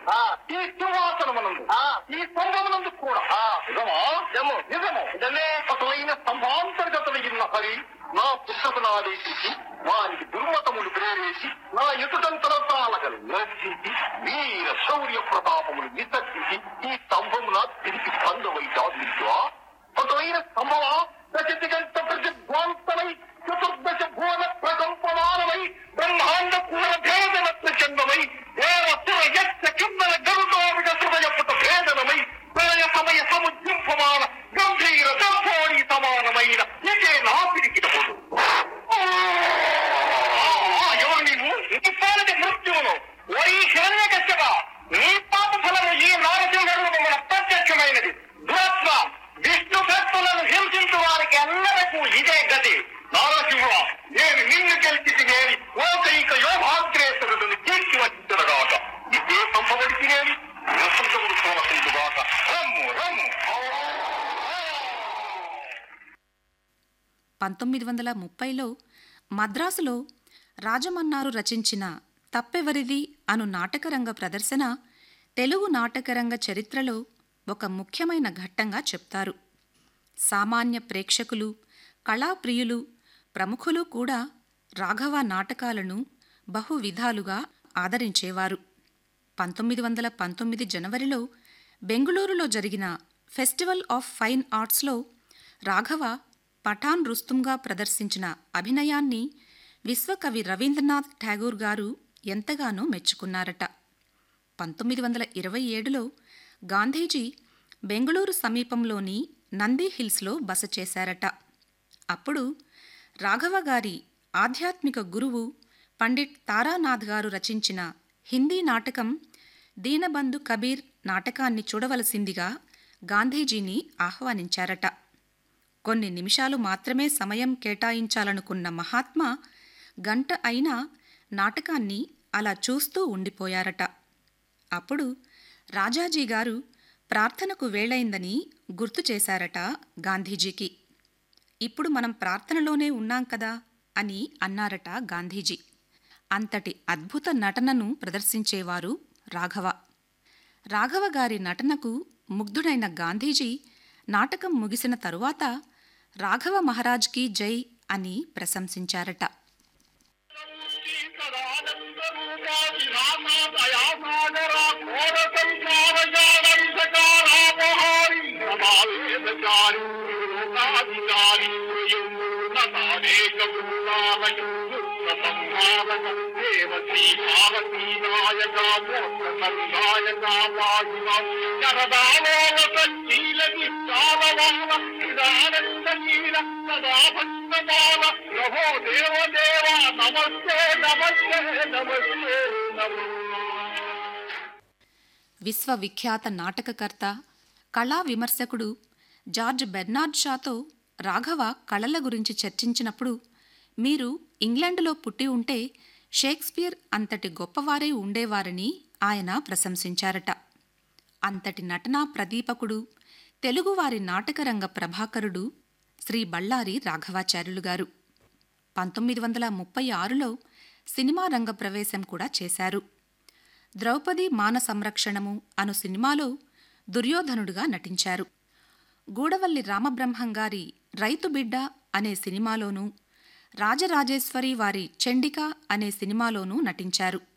ఆ. ఈ సింహాసనమునందు ఆ. ఈ స్తంభమునందు కూడా ఆ. నిజమా నిజము. నిజము నిజమే. అసలైన స్తంభాంతర్గతమైన హరి నా పుస్తకను ఆదేశించి వారికి దుర్మతములు ప్రేరేసి నా ఎదుటంతరతాలగలు నర్చించి వీర శౌర్య ప్రతాపములు విసర్జించి ఈ స్తంభమున తిరిగి స్కందవైతా విద్వా అసలైన స్తంభమా దశతి గంట ప్రతిధ్వాంతమై చతుర్దశ భువన ప్రకంపమానమై బ్రహ్మాండ పూర భేదన ప్రచండమై దేవసుర యక్ష కిందన గరుడోవిడ హృదయపుట భేదనమై ప్రళయ సమయ సముద్రింపమాన గంభీర దంభోడి సమానమైన ఇదే నా పిడికిన పొడు ఎవరు నీవు ఇంపాలది మృత్యువును ఓరి హిరణ్య కచ్చగా నీ పాప ఫలము ఈ నారసింహుడు మన ప్రత్యక్షమైనది దురాత్మ విష్ణు భక్తులను హింసించు వారికి అందరకు ఇదే గతి నారసింహ నేను నిన్ను గెలిచి నేని ఓకైక యోగాగ్రేసరుడును తీర్చి వచ్చిందగాక ఇదే పంపబడి తినేది నృసింహుడు తోలకుందుగాక రమ్ము రమ్ము పంతొమ్మిది వందల ముప్పైలో మద్రాసులో రాజమన్నారు రచించిన తప్పెవరిది అను నాటకరంగ ప్రదర్శన తెలుగు నాటకరంగ చరిత్రలో ఒక ముఖ్యమైన ఘట్టంగా చెప్తారు సామాన్య ప్రేక్షకులు కళాప్రియులు ప్రముఖులు కూడా రాఘవ నాటకాలను బహు విధాలుగా ఆదరించేవారు పంతొమ్మిది వందల పంతొమ్మిది జనవరిలో బెంగుళూరులో జరిగిన ఫెస్టివల్ ఆఫ్ ఫైన్ ఆర్ట్స్లో రాఘవ పఠాన్ రుస్తుంగా ప్రదర్శించిన అభినయాన్ని విశ్వకవి రవీంద్రనాథ్ ఠాగూర్ గారు ఎంతగానో మెచ్చుకున్నారట పంతొమ్మిది వందల ఇరవై ఏడులో గాంధీజీ బెంగుళూరు సమీపంలోని నంది హిల్స్లో బస చేశారట అప్పుడు రాఘవ గారి ఆధ్యాత్మిక గురువు పండిట్ తారానాథ్ గారు రచించిన హిందీ నాటకం దీనబంధు కబీర్ నాటకాన్ని చూడవలసిందిగా గాంధీజీని ఆహ్వానించారట కొన్ని నిమిషాలు మాత్రమే సమయం కేటాయించాలనుకున్న మహాత్మా గంట అయినా నాటకాన్ని అలా చూస్తూ ఉండిపోయారట అప్పుడు రాజాజీ గారు ప్రార్థనకు వేళైందని గుర్తు చేశారట గాంధీజీకి ఇప్పుడు మనం ప్రార్థనలోనే ఉన్నాం కదా అని అన్నారట గాంధీజీ అంతటి అద్భుత నటనను ప్రదర్శించేవారు రాఘవ రాఘవ గారి నటనకు ముగ్ధుడైన గాంధీజీ నాటకం ముగిసిన తరువాత రాఘవ మహారాజ్కి జై అని ప్రశంసించారట ప్రభో దేవ దేవ నమస్తే నమస్తే నమస్తే నమో విశ్వవిఖ్యాత నాటకకర్త కళా విమర్శకుడు జార్జ్ బెర్నార్డ్ షాతో రాఘవ కళల గురించి చర్చించినప్పుడు మీరు ఇంగ్లాండ్లో పుట్టి ఉంటే షేక్స్పియర్ అంతటి గొప్పవారే ఉండేవారని ఆయన ప్రశంసించారట అంతటి నటనా ప్రదీపకుడు తెలుగువారి నాటకరంగ ప్రభాకరుడు శ్రీ బళ్ళారి రాఘవాచార్యులు గారు పంతొమ్మిది వందల ముప్పై ఆరులో సినిమా రంగ ప్రవేశం కూడా చేశారు ద్రౌపది మాన సంరక్షణము అను సినిమాలో దుర్యోధనుడుగా నటించారు గూడవల్లి రామబ్రహ్మం గారి రైతు బిడ్డ అనే సినిమాలోనూ రాజరాజేశ్వరి వారి చండిక అనే సినిమాలోనూ నటించారు